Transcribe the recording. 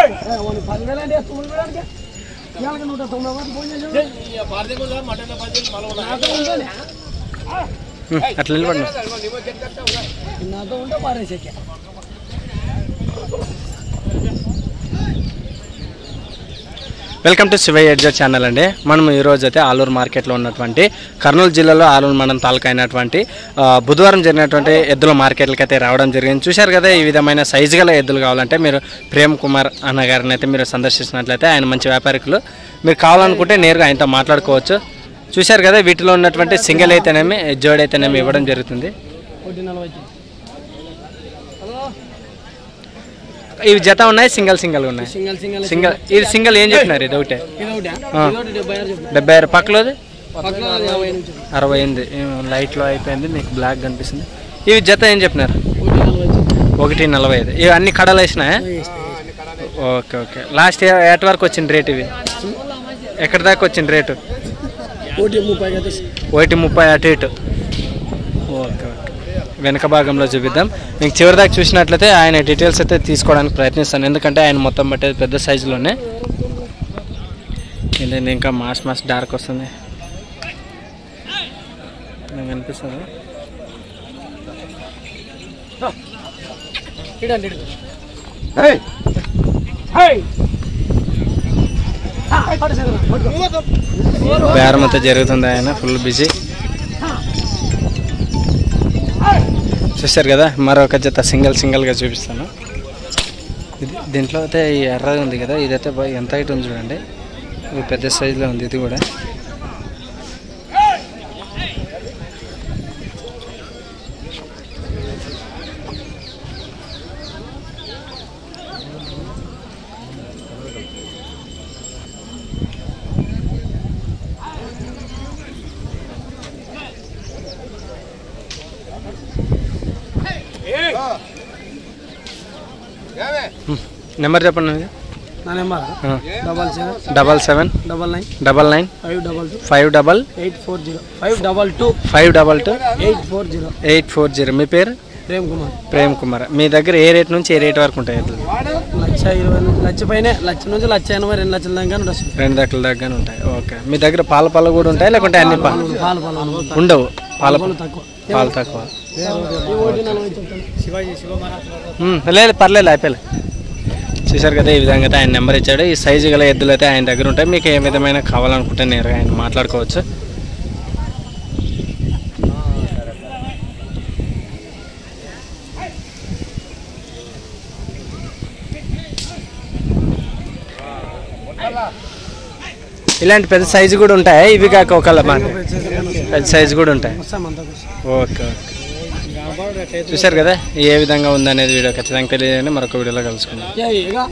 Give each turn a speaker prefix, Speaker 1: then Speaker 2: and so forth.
Speaker 1: ಒಂದು ಪಲ್ಲೆಲ್ಲ ಇದೆ ತುಂಬ ಬೇಡ ಯಾವಾಗ ನೂಟ ತೊಂಬತ್ತು ಫೋನ್
Speaker 2: ఉమ్, అట్లా నిలబడి
Speaker 1: నాతో ఉంటే పారేసేకే
Speaker 2: వెల్కమ్ టు శివయ్య ఎడ్జర్ ఛానల్ అండి మనం ఈరోజు అయితే ఆలూరు మార్కెట్లో ఉన్నటువంటి కర్నూలు జిల్లాలో ఆలూరు మండలం తాలూకా అయినటువంటి ఆ, బుధవారం జరిగినటువంటి ఎద్దుల మార్కెట్లకి అయితే రావడం జరిగింది చూశారు కదా ఈ విధమైన సైజు గల ఎద్దులు కావాలంటే మీరు ప్రేమ్ కుమార్ అన్న గారిని అయితే మీరు సందర్శించినట్లయితే ఆయన మంచి వ్యాపారికులు మీరు కావాలనుకుంటే నేరుగా ఆయనతో మాట్లాడుకోవచ్చు చూశారు కదా వీటిలో ఉన్నటువంటి సింగిల్ అయితేనేమి జోడ్ అయితేనేమి ఇవ్వడం జరుగుతుంది
Speaker 1: ఒకటి నలభై హలో
Speaker 2: ఇవి జత ఉన్నాయి సింగిల్ సింగిల్ ఉన్నాయి
Speaker 1: సింగల్ సింగల్
Speaker 2: సింగిల్ ఇది సింగిల్ ఏం చెప్పినారు ఇది ఒకటే
Speaker 1: ఇది ఒకటి
Speaker 2: ఆ.
Speaker 1: ఇది ఒకటి డెబ్బై ఆరు చెప్పు
Speaker 2: డెబ్బై ఆరు పక్కలోది
Speaker 1: పక్కన యాభై నుంచి
Speaker 2: అరవై ఎనిమిది ఏం లైట్లో అయిపోయింది మీకు బ్లాక్ కనిపిస్తుంది ఇవి జత ఏం చెప్పినారు
Speaker 1: ఒకటి నలభై చెప్పు
Speaker 2: ఒకటి నలభై ఐదు ఇవి అన్ని కడలు వేసినాయా ఓకే ఓకే లాస్ట్ ఎట్ వరకు వచ్చింది రేట్ ఇవి ఎక్కడి దాకా వచ్చింది రేటు
Speaker 1: ఒకటి ముప్పై కదా
Speaker 2: ఒకటి ముప్పై అటు ఇటు ఓకే ఓకే వెనక భాగంలో చూపిద్దాం మీకు చివరి దాకా చూసినట్లయితే ఆయన డీటెయిల్స్ అయితే తీసుకోవడానికి ప్రయత్నిస్తాను ఎందుకంటే ఆయన మొత్తం పట్టేది పెద్ద సైజులోనే ఏంటంటే ఇంకా మాస్ మాస్ డార్క్ వస్తుంది మీకు కనిపిస్తుంది
Speaker 1: ఇడండి
Speaker 2: బేరం అయితే జరుగుతుంది ఆయన ఫుల్ బిజీ చూస్తారు కదా మరొక జత సింగిల్ సింగిల్గా చూపిస్తాను ఇది దీంట్లో అయితే ఈ ఎర్రది ఉంది కదా ఇదైతే బాగా ఎంత హైట్ ఉంది చూడండి ఇది పెద్ద సైజులో ఉంది ఇది కూడా నెంబర్ చెప్పండి మీది.
Speaker 1: నా నెంబర్
Speaker 2: ఆ.
Speaker 1: Double seven
Speaker 2: double seven
Speaker 1: double nine
Speaker 2: double nine
Speaker 1: five double two
Speaker 2: five double
Speaker 1: eight four zero five double two
Speaker 2: five double two
Speaker 1: eight four zero
Speaker 2: eight four zero మీ పేరు
Speaker 1: ప్రేమ్ కుమార్
Speaker 2: ప్రేమ్ కుమార్ మీ దగ్గర ఏ రేట్ నుంచి ఏ rate వరకు ఉంటాయి ఎద్దులు
Speaker 1: లక్ష ఇరవై నుంచి- లక్ష పైన లక్ష నుంచి లక్ష ఎనభై రెండు లక్షల దాకా వస్తుంది
Speaker 2: రెండు దక్కల దగ్గర ఉంటాయి ఓకే మీ దగ్గర పాల పళ్ళు కూడా ఉంటాయి లేకుంటే అన్ని పా-
Speaker 1: పాలు పాలు
Speaker 2: ఉండవు పాల
Speaker 1: పాలు తక్కువ
Speaker 2: పాలు తక్కువ
Speaker 1: ఈ ఒకటి నలభై చెప్తాను శివాజీ శివ
Speaker 2: ఉమ్, లేదు పర్లేదు అయిపోయలే చూశారు కదా ఈ విధంగా అయితే ఆయన నెంబర్ ఇచ్చాడు ఈ సైజు గల ఎద్దులు అయితే ఆయన దగ్గర ఉంటాయి మీకు ఏ విధమైన కావాలనుకుంటే నేరుగా ఆయన మాట్లాడుకోవచ్చు ఇలాంటి పెద్ద సైజు కూడా ఉంటాయి ఇవి కాక ఒకళ్ళ మాట పెద్ద సైజు కూడా ఉంటాయి
Speaker 1: వస్తాం అంతకు
Speaker 2: ఓకే ఓకే చూశారు కదా ఏ విధంగా ఉందనేది వీడియో ఖచ్చితంగా తెలియదని మరొక వీడియోలో కలుసుకుందాం
Speaker 1: ఏ ఇక